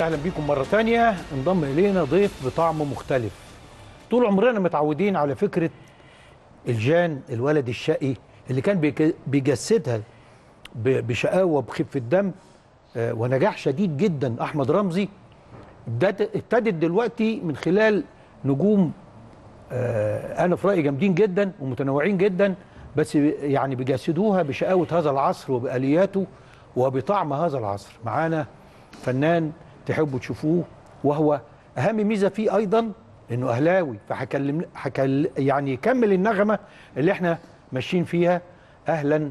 اهلا بيكم مره تانية انضم الينا ضيف بطعم مختلف طول عمرنا متعودين على فكره الجان الولد الشقي اللي كان بيك- بيجسدها ب- بشقاوه بخفه دم آه، ونجاح شديد جدا احمد رمزي ابتدت ابتدت دلوقتي من خلال نجوم آه، انا في رايي جامدين جدا ومتنوعين جدا بس يعني بيجسدوها بشقاوه هذا العصر وبالياته وبطعم هذا العصر معانا فنان تحبوا تشوفوه وهو اهم ميزه فيه ايضا انه اهلاوي فهكلم هكل يعني يكمل النغمه اللي احنا ماشيين فيها اهلا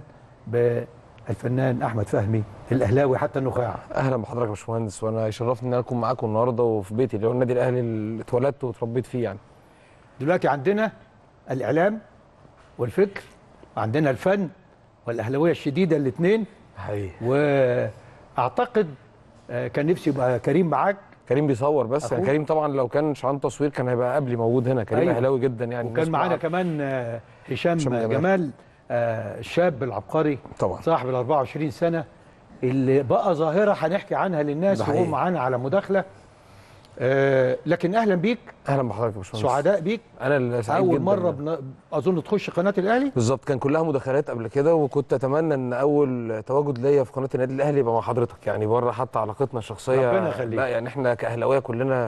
بالفنان احمد فهمي الاهلاوي حتى النخاع اهلا بحضرتك يا باشمهندس وانا يشرفني ان انا اكون معاكم النهارده وفي بيتي اللي هو النادي الاهلي اللي اتولدت واتربيت فيه يعني دلوقتي عندنا الاعلام والفكر عندنا الفن والاهلاويه الشديده الاثنين حقيقي واعتقد آه، كان نفسي يبقى كريم معاك كريم بيصور بس يعني أخوه. كريم طبعا لو كان شعان تصوير كان هيبقى قبلي موجود هنا كريم أيوة. اهلاوي جدا يعني وكان الناس معانا كلها كمان آه، هشام هشام جمال, جمال. جمال آه، الشاب العبقري طبعا صاحب ال 24 سنه اللي بقى ظاهره هنحكي عنها للناس ده وهو حقيقي. معانا على مداخله آه، لكن اهلا بيك اهلا بحضرتك يا باشمهندس سعداء بيك انا اللي سعيد اول جدا مره بن... اظن تخش قناه الاهلي بالظبط كان كلها مداخلات قبل كده وكنت اتمنى ان اول تواجد ليا في قناه النادي الاهلي يبقى مع حضرتك يعني بره حتى علاقتنا الشخصيه ربنا يخليك. لا يعني احنا كاهلاويه كلنا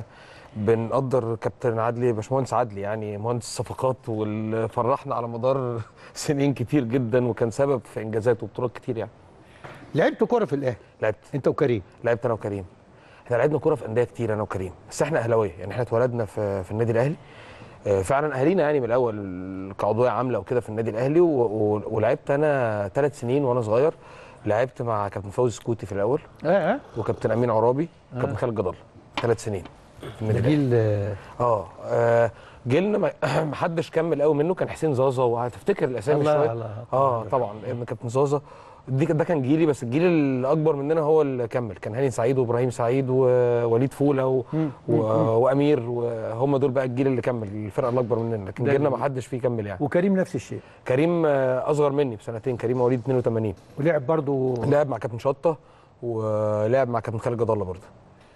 بنقدر كابتن عدلي باشمهندس عدلي يعني مهندس الصفقات واللي فرحنا على مدار سنين كتير جدا وكان سبب في انجازات وبطولات كتير يعني لعبت كوره في الاهلي لعبت انت وكريم لعبت انا وكريم احنا لعبنا كوره في انديه كتير انا وكريم بس احنا اهلاويه يعني احنا اتولدنا في في النادي الاهلي آه، فعلا اهالينا يعني من الاول كعضويه عامله وكده في النادي الاهلي و- و- ولعبت انا ثلاث سنين وانا صغير لعبت مع كابتن فوزي سكوتي في الاول اه اه وكابتن امين عرابي وكابتن خالد جدل ثلاث سنين في النادي الاهلي جيل آه، اه آه، جيلنا ما ما حدش كمل قوي منه كان حسين زازا وهتفتكر الاسامي الله شويه الله اه طبعا ابن كابتن زازا دي ده كان جيلي بس الجيل الاكبر مننا هو اللي كمل كان هاني سعيد وابراهيم سعيد ووليد فوله و... مم. و... وامير وهم دول بقى الجيل اللي كمل الفرقه الاكبر مننا لكن ده جيلنا ما الجيل. حدش فيه كمل يعني وكريم نفس الشيء كريم آه، اصغر مني بسنتين كريم مواليد 82 ولعب برضو لعب مع كابتن شطه ولعب مع كابتن خالد جد الله برضه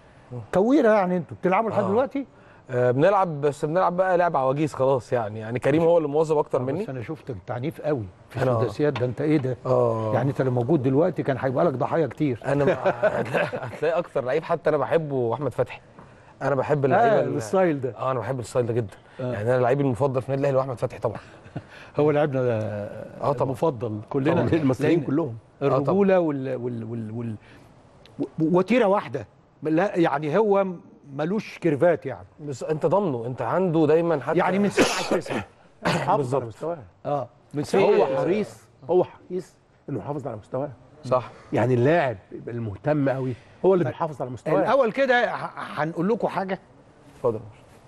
كويره يعني انتوا بتلعبوا لحد آه. دلوقتي آه، بنلعب بس بنلعب بقى لعب عواجيز خلاص يعني يعني كريم هو اللي موظف اكتر مني بس انا شفتك عنيف قوي في أنا- السداسيات ده انت ايه ده اه يعني انت لو موجود دلوقتي كان هيبقى لك ضحايا كتير انا ما- هتلاقي هتلاقي اكتر لعيب حتى انا بحبه احمد فتحي انا بحب اللعيبه اه اللي- الستايل ده اه انا بحب الستايل ده جدا آه. يعني انا لعيبي المفضل في النادي الاهلي هو احمد فتحي طبعا هو لعبنا اه طبعا المفضل كلنا طبعاً. المصريين لأن كلهم الرجوله وال وال وال, وال و- وتيره واحده لا يعني هو ملوش كيرفات يعني بس انت ضامنه انت عنده دايما حتى يعني من سبعه لتسعه حافظ بالظبط. على مستواه اه من في- هو سبعه حريص هو حريص انه يحافظ على مستواه صح يعني اللاعب يبقى المهتم قوي هو اللي بيحافظ على مستواه الاول كده ه- هنقول لكم حاجه اتفضل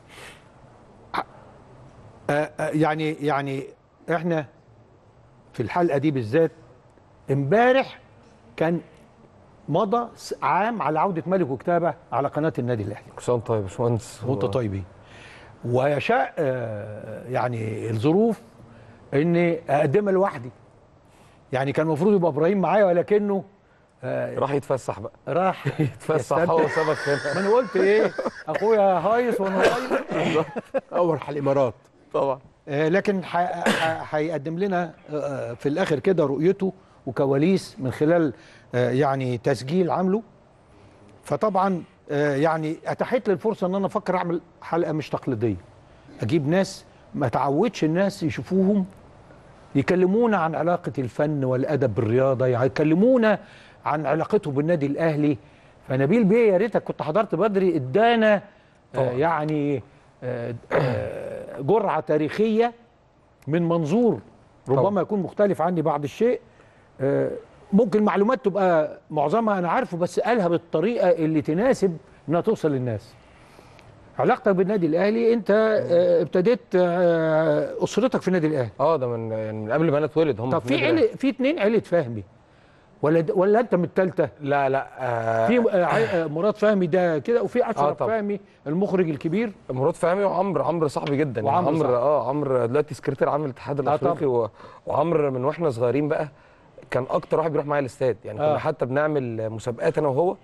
آه، آه، يعني يعني احنا في الحلقه دي بالذات امبارح كان مضى س- عام على عوده ملك وكتابه على قناه النادي الاهلي كل سنه وانت طيب يا باشمهندس وانت و- طيبين ويشاء آه، يعني الظروف اني اقدمها لوحدي يعني كان المفروض يبقى ابراهيم معايا ولكنه آه، راح يتفسح بقى راح يتفسح يستمتع. هو وسابك هنا ما انا قلت ايه اخويا هايص وانا هايص اول على الامارات طبعا آه، لكن ح- ح- هيقدم لنا آه، في الاخر كده رؤيته وكواليس من خلال آه، يعني تسجيل عامله فطبعا آه، يعني اتاحت لي الفرصه ان انا افكر اعمل حلقه مش تقليديه اجيب ناس ما تعودش الناس يشوفوهم يكلمونا عن علاقه الفن والادب بالرياضه يكلمونا عن علاقته بالنادي الاهلي فنبيل بيه يا ريتك كنت حضرت بدري ادانا آه طبعاً. يعني آه آه جرعه تاريخيه من منظور ربما طبعاً. يكون مختلف عني بعض الشيء آه ممكن معلومات تبقى معظمها انا عارفه بس قالها بالطريقه اللي تناسب انها توصل للناس علاقتك بالنادي الاهلي انت آه ابتديت آه اسرتك في النادي الاهلي اه ده من يعني من قبل ما انا اتولد هم طب في عيله في اتنين عيله فهمي ولا د- ولا انت من الثالثه لا لا آه في آه، عي- آه، مراد فهمي ده كده وفي آه، اشرف طبعا. فهمي المخرج الكبير مراد فهمي وعمرو عمرو صاحبي جدا يعني وعمرو عمرو صاحبي. اه عمرو دلوقتي سكرتير عام الاتحاد آه، الافريقي و... وعمرو من واحنا صغيرين بقى كان اكتر واحد بيروح معايا الاستاد يعني آه. كنا حتى بنعمل مسابقات انا وهو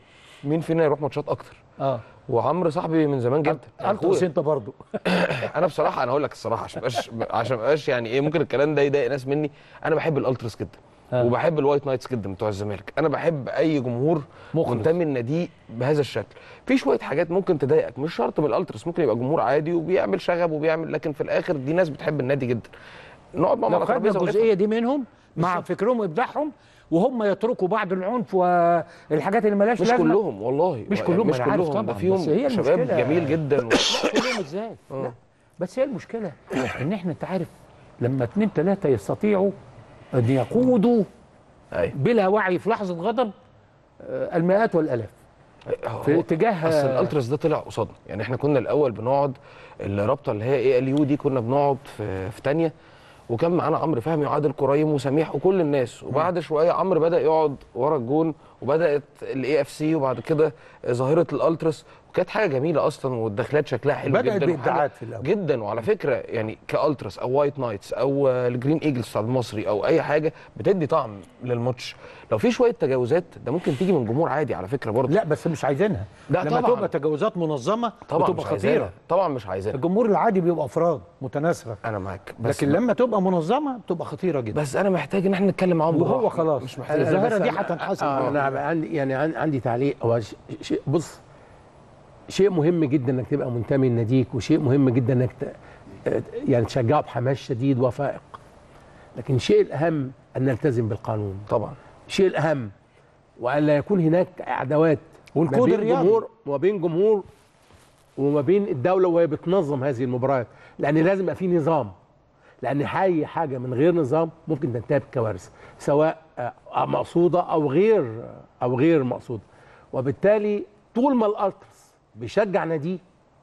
مين فينا يروح ماتشات اكتر اه وعمرو صاحبي من زمان جدا التراس أخويا. انت برضه انا بصراحه انا هقول لك الصراحه عشان مبقاش عشان مبقاش يعني ايه ممكن الكلام ده يضايق ناس مني انا بحب الالتراس جدا آه. وبحب الوايت نايتس جدا بتوع الزمالك انا بحب اي جمهور مخلص. منتمي لناديه بهذا الشكل في شويه حاجات ممكن تضايقك مش شرط بالالتراس ممكن يبقى جمهور عادي وبيعمل شغب وبيعمل لكن في الاخر دي ناس بتحب النادي جدا نقعد معاهم لو على خدنا ترابيزه ونفهم. الجزئيه دي منهم مع فكرهم وابداعهم وهم يتركوا بعض العنف والحاجات اللي ملهاش مش لازمه كلهم والله مش كلهم، مش أنا عارف كلهم طبعاً، ده بس فيهم هي شباب المشكلة- جميل جدا و... لا كلهم ازاي لا بس هي المشكله ان احنا انت عارف لما اتنين تلاته يستطيعوا ان يقودوا ايوه بلا وعي في لحظه غضب آه، المئات والالاف في هو- اتجاه اصل الالتراس ده طلع قصادنا يعني احنا كنا الاول بنقعد الرابطه اللي هي اي ال يو دي كنا بنقعد في في تانية وكان معانا عمرو فهمي وعادل كريم وسميح وكل الناس وبعد شويه عمرو بدا يقعد ورا الجون وبدات الاي اف سي وبعد كده ظاهره الالتراس وكانت حاجه جميله اصلا والدخلات شكلها حلو بدأت جدا بإبداعات وحاجة- في الأول. جدا وعلى فكره يعني كالتراس او وايت نايتس او الجرين ايجلز بتاع المصري او اي حاجه بتدي طعم للماتش لو في شويه تجاوزات ده ممكن تيجي من جمهور عادي على فكره برضه لا بس مش عايزينها لا لما طبعاً. تبقى تجاوزات منظمه طبعا بتبقى مش عايزينها خطيره طبعا مش عايزينها الجمهور العادي بيبقى افراد متناثره انا معاك بس لكن لما تبقى منظمه بتبقى خطيره جدا بس انا محتاج ان احنا نتكلم معاهم وهو بالراحة. خلاص مش محتاج الظاهره بس دي أنا- هتنحسن آه انا بقى عندي يعني عن- عندي تعليق هو ش- شيء بص شيء مهم جدا انك تبقى منتمي لناديك وشيء مهم جدا انك ت... يعني تشجعه بحماس شديد وفائق لكن الشيء الاهم ان نلتزم بالقانون طبعا الشيء الاهم وان لا يكون هناك عداوات والكود ما بين الرياضي. جمهور وما بين جمهور وما بين الدوله وهي بتنظم هذه المباريات لان لازم يبقى في نظام لان اي حاجه من غير نظام ممكن تنتهي بكوارث سواء آه، مقصوده او غير او غير مقصوده وبالتالي طول ما الالتراس بيشجع ناديه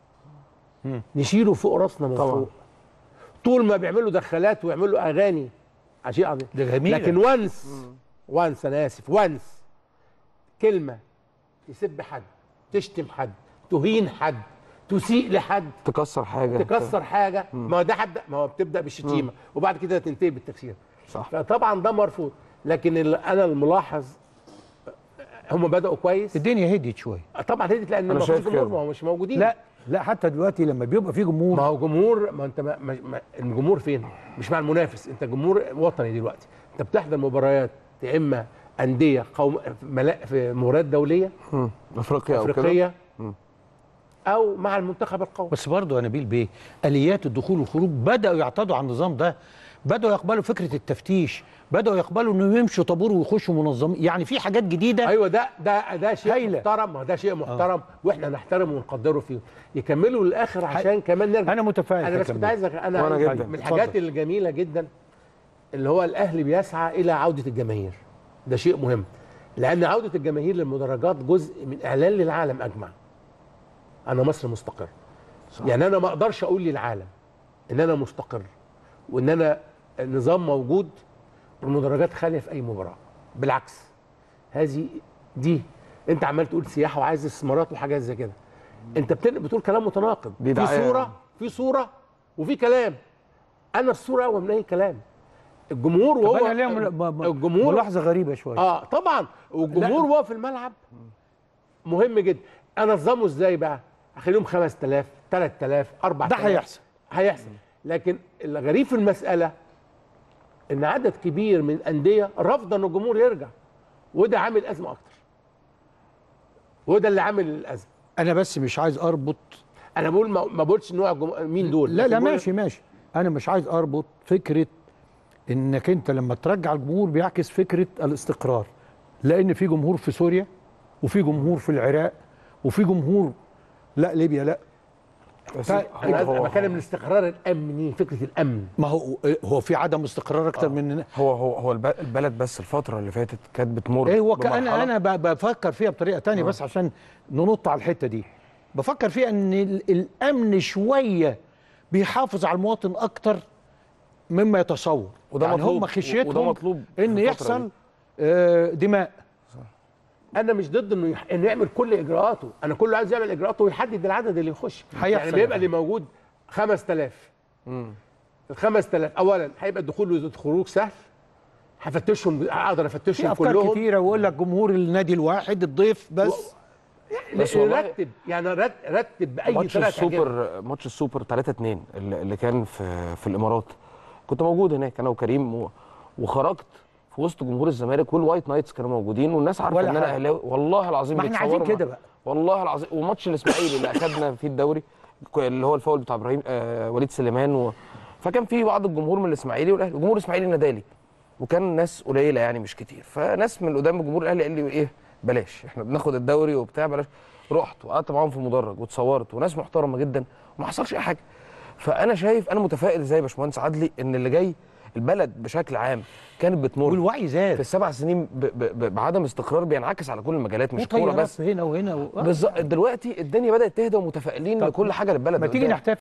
نشيله فوق راسنا من طبعاً. فوق طول ما بيعملوا دخلات ويعملوا اغاني شيء عظيم ده جميلة. لكن وانس وانس انا اسف وانس كلمه تسب حد تشتم حد تهين حد تسيء لحد تكسر حاجه تكسر حاجه ما هو ده حد ما هو بتبدا بالشتيمه وبعد كده تنتهي بالتكسير صح فطبعا ده مرفوض لكن ال- انا الملاحظ هم بداوا كويس الدنيا هديت شويه طبعا هديت لان أنا ما فيش شايف جمهور كده. ما هو مش موجودين لا لا حتى دلوقتي لما بيبقى في ما جمهور هو جمهور ما انت ما ما ما الجمهور فين؟ مش مع المنافس انت جمهور وطني دلوقتي انت بتحضر مباريات يا اما انديه قوم ملا- في مباريات دوليه مم. افريقيا او كده افريقيه او مع المنتخب القومي بس برضه يا نبيل بيه اليات الدخول والخروج بداوا يعتادوا على النظام ده بداوا يقبلوا فكره التفتيش بداوا يقبلوا انه يمشوا طابور ويخشوا منظمين يعني في حاجات جديده ايوه ده ده ده شيء هايلة. محترم ما ده شيء محترم واحنا نحترمه ونقدره فيه يكملوا للاخر عشان كمان نرجع انا متفائل انا بس هيكملوا. كنت عايز أك- انا وأنا عايز- جداً. من الحاجات اتفضل. الجميله جدا اللي هو الاهلي بيسعى الى عوده الجماهير ده شيء مهم لان عوده الجماهير للمدرجات جزء من اعلان للعالم اجمع انا مصر مستقر صح. يعني انا ما اقدرش اقول للعالم ان انا مستقر وان انا النظام موجود والمدرجات خاليه في اي مباراه بالعكس هذه دي انت عمال تقول سياحه وعايز استثمارات وحاجات زي كده انت بتن- بتقول كلام متناقض دي في دعاية. صوره في صوره وفي كلام انا الصوره اقوى من اي كلام الجمهور طب وهو انا ليا مل- م- م- الجمهور ملاحظه غريبه شويه اه طبعا والجمهور وهو في الملعب مهم جدا انظمه ازاي بقى اخليهم 5000 3000 4000 ده هيحصل. هيحصل لكن الغريب في المساله ان عدد كبير من الانديه رافضه ان الجمهور يرجع وده عامل ازمه اكتر وده اللي عامل الازمه انا بس مش عايز اربط انا بقول ما ما بقولش نوع الجمهور مين دول لا لا لكن بقول- ماشي ماشي انا مش عايز اربط فكره انك انت لما ترجع الجمهور بيعكس فكره الاستقرار لان في جمهور في سوريا وفي جمهور في العراق وفي جمهور لا ليبيا لا بس ف- انا هو- أنا بتكلم الاستقرار الامني فكره الامن ما هو هو في عدم استقرار اكتر من هو هو هو الب- البلد بس الفتره اللي فاتت كانت بتمر ايه هو بمرحلة- انا انا ب- بفكر فيها بطريقه تانية بس عشان ننط على الحته دي بفكر فيها ان ال- الامن شويه بيحافظ على المواطن اكتر مما يتصور وده يعني مطلوب. هم خشيتهم وده مطلوب في ان الفترة يحصل دي. آه، دماء انا مش ضد انه يح... انه يعمل كل اجراءاته انا كله عايز يعمل اجراءاته ويحدد العدد اللي يخش هيحصل يعني بيبقى يعني. اللي موجود 5000 ال 5000 اولا هيبقى الدخول والخروج سهل هفتشهم اقدر في افتشهم افكار كلهم كتيره ويقول لك جمهور النادي الواحد الضيف بس بس والله رتب يعني رت- رتب باي ماتش طريقه تعجبك. السوبر ماتش السوبر 3 2 اللي اللي كان في في الامارات كنت موجود هناك انا وكريم و- وخرجت في وسط جمهور الزمالك والوايت نايتس كانوا موجودين والناس عارفه ولا ان انا حاجة. اهلاوي والله العظيم ما احنا عايزين بيتصوروا كده مع- بقى. والله العظيم وماتش الاسماعيلي اللي اخدنا فيه الدوري ك- اللي هو الفاول بتاع ابراهيم آه وليد سليمان و... فكان في بعض الجمهور من الاسماعيلي والاهلي جمهور الاسماعيلي نادالي وكان ناس قليله يعني مش كتير فناس من قدام الجمهور الاهلي قال لي ايه بلاش احنا بناخد الدوري وبتاع بلاش رحت وقعدت معاهم في المدرج واتصورت وناس محترمه جدا وما حصلش اي حاجه فانا شايف انا متفائل زي باشمهندس عدلي ان اللي جاي البلد بشكل عام كانت بتمر والوعي في زاد السبع سنين ب ب ب بعدم استقرار بينعكس على كل المجالات مش كوره وطيارات بس هنا وهنا و... بالظبط دلوقتي الدنيا بدات تهدى ومتفائلين طب لكل حاجه للبلد ما تيجي قدام. نحتفل